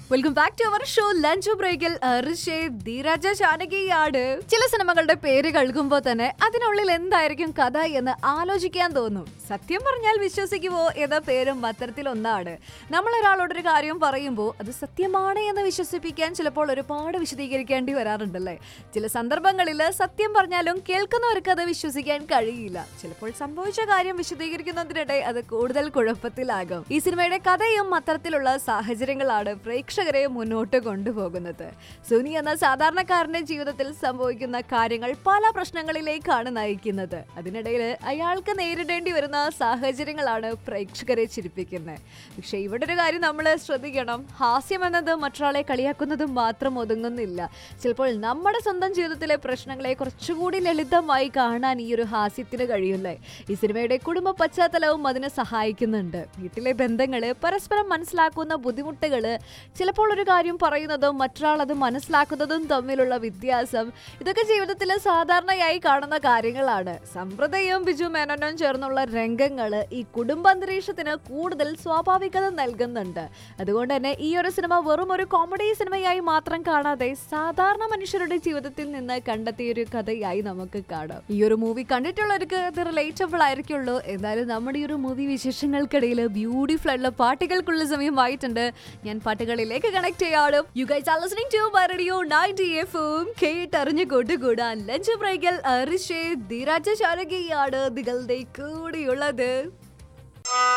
welcome back to our show lunch ബ്രേക്കിൽ ധീരജ ജാനകിയാണ് ചില സിനിമകളുടെ പേര് കേൾക്കുമ്പോൾ തന്നെ അതിനുള്ളിൽ എന്തായിരിക്കും കഥ എന്ന് ആലോചിക്കാൻ തോന്നും സത്യം പറഞ്ഞാൽ വിശ്വസിക്കുമോ എന്ന പേരും അത്തരത്തിൽ ഒന്നാണ് നമ്മൾ ഒരാളോടൊരു കാര്യം പറയുമ്പോൾ അത് സത്യമാണ് എന്ന് വിശ്വസിപ്പിക്കാൻ ചിലപ്പോൾ ഒരുപാട് വിശദീകരിക്കേണ്ടി വരാറുണ്ടല്ലേ ചില സന്ദർഭങ്ങളിൽ സത്യം പറഞ്ഞാലും കേൾക്കുന്നവർക്ക് അത് വിശ്വസിക്കാൻ കഴിയില്ല ചിലപ്പോൾ സംഭവിച്ച കാര്യം വിശദീകരിക്കുന്നതിനിടെ അത് കൂടുതൽ കുഴപ്പത്തിലാകും ഈ സിനിമയുടെ കഥയും അത്തരത്തിലുള്ള സാഹചര്യങ്ങളാണ് പ്രേക്ഷകരെ മുന്നോട്ട് കൊണ്ടുപോകുന്നത് സുനി എന്ന സാധാരണക്കാരന്റെ ജീവിതത്തിൽ സംഭവിക്കുന്ന കാര്യങ്ങൾ പല പ്രശ്നങ്ങളിലേക്കാണ് നയിക്കുന്നത് അതിനിടയിൽ അയാൾക്ക് നേരിടേണ്ടി വരുന്ന സാഹചര്യങ്ങളാണ് പ്രേക്ഷകരെ ചിരിപ്പിക്കുന്നത് പക്ഷെ ഇവിടെ ഒരു കാര്യം നമ്മൾ ശ്രദ്ധിക്കണം ഹാസ്യം എന്നത് മറ്റൊരാളെ കളിയാക്കുന്നതും മാത്രം ഒതുങ്ങുന്നില്ല ചിലപ്പോൾ നമ്മുടെ സ്വന്തം ജീവിതത്തിലെ പ്രശ്നങ്ങളെ കുറച്ചുകൂടി ലളിതമായി കാണാൻ ഈ ഒരു ഹാസ്യത്തിന് കഴിയില്ലേ ഈ സിനിമയുടെ കുടുംബ പശ്ചാത്തലവും അതിന് സഹായിക്കുന്നുണ്ട് വീട്ടിലെ ബന്ധങ്ങള് പരസ്പരം മനസ്സിലാക്കുന്ന ബുദ്ധിമുട്ടുകള് ചിലപ്പോൾ ഒരു കാര്യം പറയുന്നതും മറ്റൊരാൾ അത് മനസ്സിലാക്കുന്നതും തമ്മിലുള്ള വ്യത്യാസം ഇതൊക്കെ ജീവിതത്തിൽ സാധാരണയായി കാണുന്ന കാര്യങ്ങളാണ് സമ്പ്രദയും ബിജു മേനോനും ചേർന്നുള്ള രംഗങ്ങള് ഈ കുടുംബാന്തരീക്ഷത്തിന് കൂടുതൽ സ്വാഭാവികത നൽകുന്നുണ്ട് അതുകൊണ്ട് തന്നെ ഈ ഒരു സിനിമ വെറും ഒരു കോമഡി സിനിമയായി മാത്രം കാണാതെ സാധാരണ മനുഷ്യരുടെ ജീവിതത്തിൽ നിന്ന് കണ്ടെത്തിയ ഒരു കഥയായി നമുക്ക് കാണാം ഈ ഒരു മൂവി കണ്ടിട്ടുള്ളവർക്ക് ഇത് റിലേറ്റബിൾ ആയിരിക്കുള്ളൂ എന്നാലും നമ്മുടെ ഈ ഒരു മൂവി വിശേഷങ്ങൾക്കിടയിൽ ബ്യൂട്ടിഫുൾ ആയിട്ടുള്ള പാട്ടുകൾക്കുള്ള സമയമായിട്ടുണ്ട് ഞാൻ പാട്ടുകളിലേക്ക് കണക്ട് ചെയ്യാനും you guys are listening to my radio 90 എഫും കേട്ടറിഞ്ഞു കൊണ്ടുകൂടാൻ ലഞ്ച് ബ്രേക്കിൽ അരിഷേ ധീരാജ ശാരകിയാണ് നിങ്ങളുടെ കൂടെയുള്ളത്